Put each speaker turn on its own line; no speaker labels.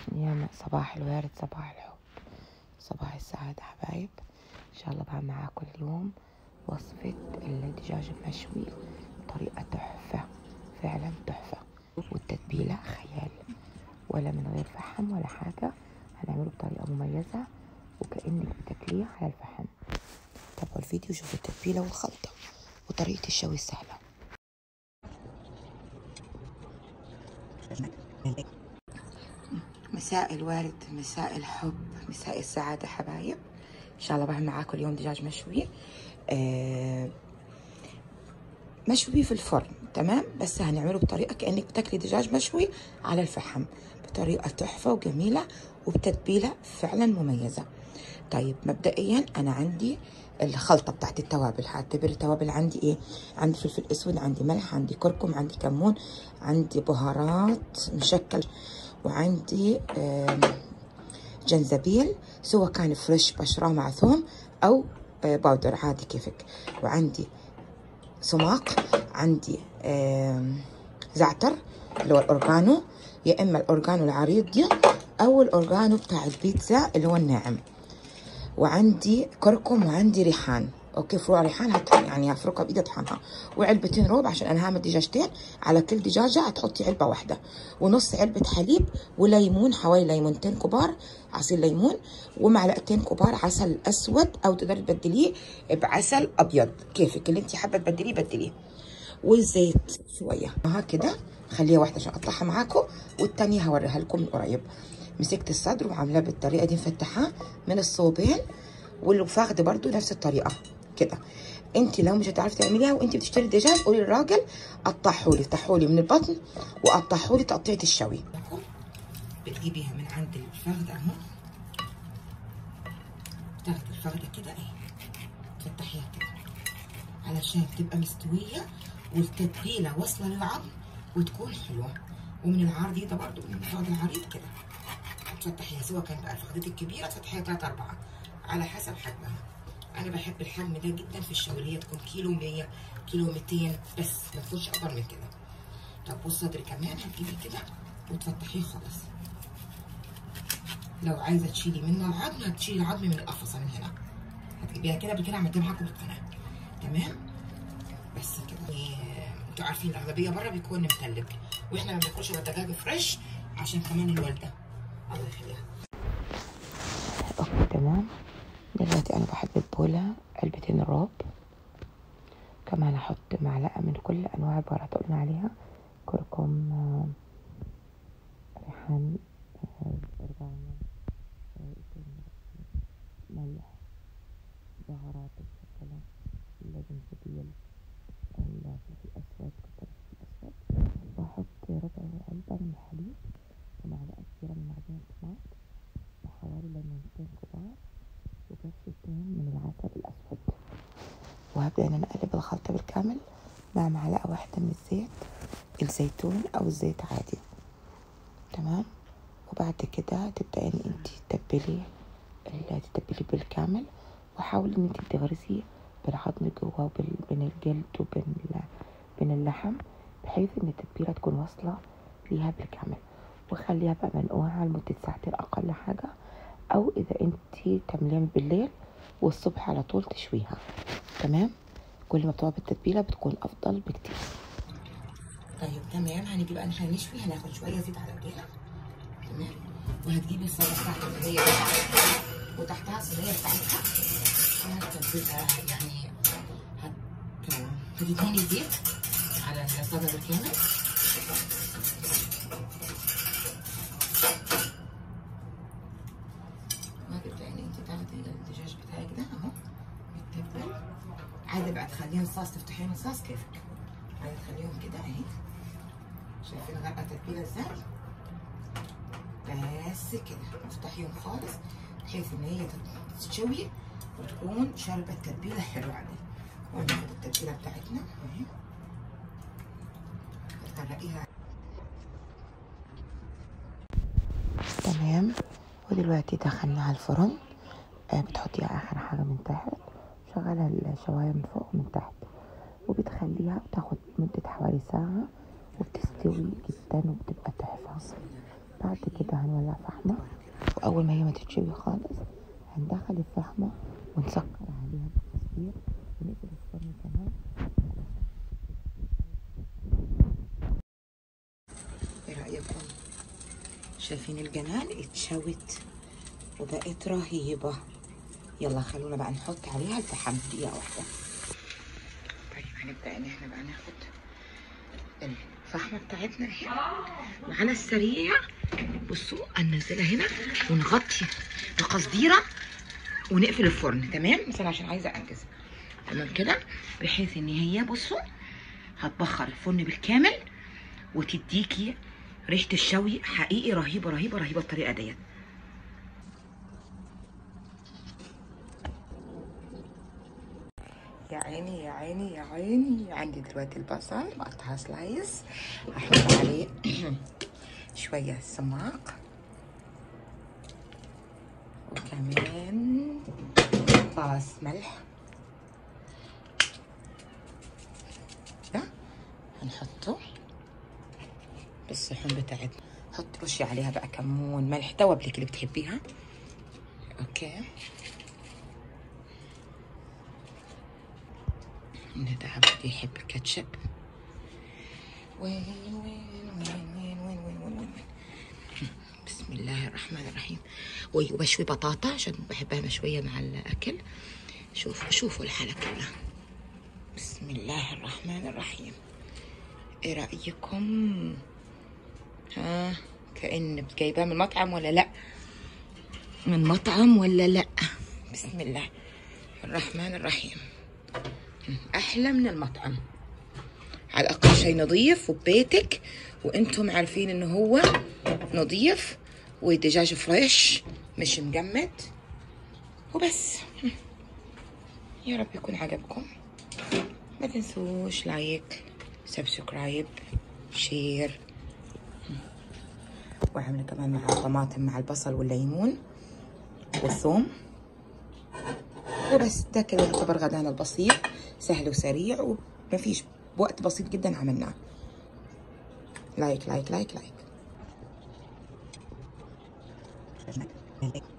يا صباح الورد صباح الحب صباح السعادة حبايب إن شاء الله بعمل معاكم اليوم وصفة الدجاج المشوي بطريقة تحفة فعلا تحفة والتتبيلة خيال ولا من غير فحم ولا حاجة هنعمله بطريقة مميزة وكأنك بتاكليه على الفحم تابعوا الفيديو شوفوا التتبيلة والخلطة وطريقة الشوي السهلة مساء الورد مساء الحب مساء السعادة حبايب إن شاء الله بعمل معاكم اليوم دجاج مشوي آه مشوي في الفرن تمام بس هنعمله بطريقة كأنك بتاكلي دجاج مشوي على الفحم بطريقة تحفة وجميلة وبتتبيلة فعلا مميزة طيب مبدئيا أنا عندي الخلطه بتاعت التوابل هعتبر التوابل عندي ايه عندي فلفل اسود عندي ملح عندي كركم عندي كمون عندي بهارات مشكل وعندي جنزبيل سواء كان فريش بشراه مع ثوم او باودر عادي كيفك وعندي سماق عندي زعتر اللي هو الاورجانو يا اما الاورجانو العريض دي او الاورجانو بتاع البيتزا اللي هو الناعم وعندي كركم وعندي ريحان اوكي فروع ريحان هطحن يعني هفركها بايدي اطحنها وعلبتين روب عشان انا هعمل دجاجتين على كل دجاجه هتحطي علبه واحده ونص علبه حليب وليمون حوالي ليمونتين كبار عصير ليمون ومعلقتين كبار عسل اسود او تقدري تبدليه بعسل ابيض كيفك اللي انت حابه تبدليه بدليه والزيت شويه ها كده خليها واحده عشان اقطعها معاكم والتانيه هوريها لكم من قريب مسكت الصدر وعاملاه بالطريقه دي مفتحاه من الصوبين والفخذ برده نفس الطريقه كده انت لو مش هتعرفي تعمليها وانت بتشتري الدجاج قولي للراجل قطعهولي افتحهولي من البطن وقطعهولي تقطيعه الشوي بتجيبيها من عند الفخذ اهو تاخدي الفخده كده اهي تفتحيها كده علشان تبقى مستويه والتتبيله واصله للعظم وتكون حلوه ومن العرض ده برده من الفخذ العريض كده تفتحيها سواء كان بقى الفخدات الكبيره تفتحيها 3 4 على حسب حجمها انا بحب الحجم ده جدا في الشوي اللي هي تكون كيلو 100 كيلو 200 بس ما تكونش اكبر من كده طب والصدر كمان هتجيبي كده وتفتحيه خالص لو عايزه تشيلي منه العظم هتشيلي العظم من القفصه من هنا هتجيبيها كده بكده عملتها معاكم بالقناه تمام بس كده انتوا عارفين الاغلبيه بره بيكون متلج واحنا ما بناكلش الدجاج فريش عشان كمان الوالده الله يخليها اوكي تمام دلوقتي انا بحب البولة علبتين الراب كمان احط معلقة من كل انواع البهارات قلنا عليها كركم ريحان برغانة ملح بهارات المشكلة الجنزبيل الفلفل الاسود كتر الفلفل الاسود واحط ربع علبة من الحليب ومعلقة كبيرة من معجون الطماط وحوالي ليمونتين كبار وكفتين من العسل الأسود وهبدأ إن أنا أقلب الخلطة بالكامل مع معلقة واحدة من الزيت الزيتون أو الزيت عادي تمام وبعد كده تبدأي إن انتي تتبلي تتبلي بالكامل وحاولي إن انتي تغرزي بالعظم جوا وبين الجلد وبين بين اللحم بحيث إن التتبيلة تكون واصلة ليها بالكامل وخليها بقى منقوعة لمدة ساعتين أقل حاجة أو إذا أنت تعمليها بالليل والصبح على طول تشويها تمام كل ما بتقعد بالتتبيلة بتكون أفضل بكتير طيب تمام هنيجي بقى احنا نشوي هناخد شوية زيت على ايدينا تمام وهتجيبي الصلصة بتاعتك اللي هي وتحتها الصينية بتاعتها هتبقى يعني هت هتدهني زيت على الصدر بالكامل الدجاج بتاعك ده اهو متبل عايزه بقى تخليهم صاص تفتحيهم صاص كيفك عايزه تخليهم كده اهي شايفين غرقه تتبيله ازاي بس كده افتحيهم خالص بحيث ان هي تتشوي وتكون شاربه التتبيله حلوه عليه وناخد التتبيله بتاعتنا اهي تغرقيها تمام ودلوقتي دخلناها الفرن بتحطيها اخر حاجه من تحت شغاله الشوايه من فوق ومن تحت وبتخليها بتاخد مده حوالي ساعه وبتستوي جدا وبتبقى تحفه بعد كده هنولع فحمة وأول ما هي ما تتشوي خالص هندخل الفحمة ونسكر عليها بالتصوير ونقفل الفرن كمان ايه رأيكم؟ شايفين الجمال اتشوت وبقت رهيبة يلا خلونا بقى نحط عليها الفحم دقيقة واحدة طيب هنبدأ ان احنا بقى ناخد الفحمة بتاعتنا اهي وعلى السريع بصوا هننزلها هنا ونغطي بقصديرة ونقفل الفرن تمام بس انا عشان عايزة انجز تمام كده بحيث ان هي بصوا هتبخر الفرن بالكامل وتديكي ريحة الشوي حقيقي رهيبة رهيبة رهيبة الطريقة ديت يا عيني يا عيني يا عيني عندي دلوقتي البصل مقطعها سلايس هحط عليه شوية سماق وكمان باص ملح ده هنحطه بالصحون بتاعتنا حط رشي عليها بقى كمون ملح توابلك اللي بتحبيها اوكي ندى عبدي يحب الكاتشب وين وين وين وين وين وين وين وين بسم الله الرحمن الرحيم وبشوي بطاطا عشان بحبها مشوية مع الأكل شوفوا شوفوا الحالة كلها بسم الله الرحمن الرحيم ايه رأيكم ها كأن جايباه من مطعم ولا لا من مطعم ولا لا بسم الله الرحمن الرحيم احلى من المطعم على الاقل شيء نظيف وبيتك وانتم عارفين انه هو نظيف ودجاج فريش مش مجمد وبس يا رب يكون عجبكم ما تنسوش لايك سبسكرايب شير واعملوا كمان مع الطماطم مع البصل والليمون والثوم وبس ده كده يعتبر غدانا البسيط سهل وسريع وما فيش بوقت بسيط جدا عملناه لايك لايك لايك لايك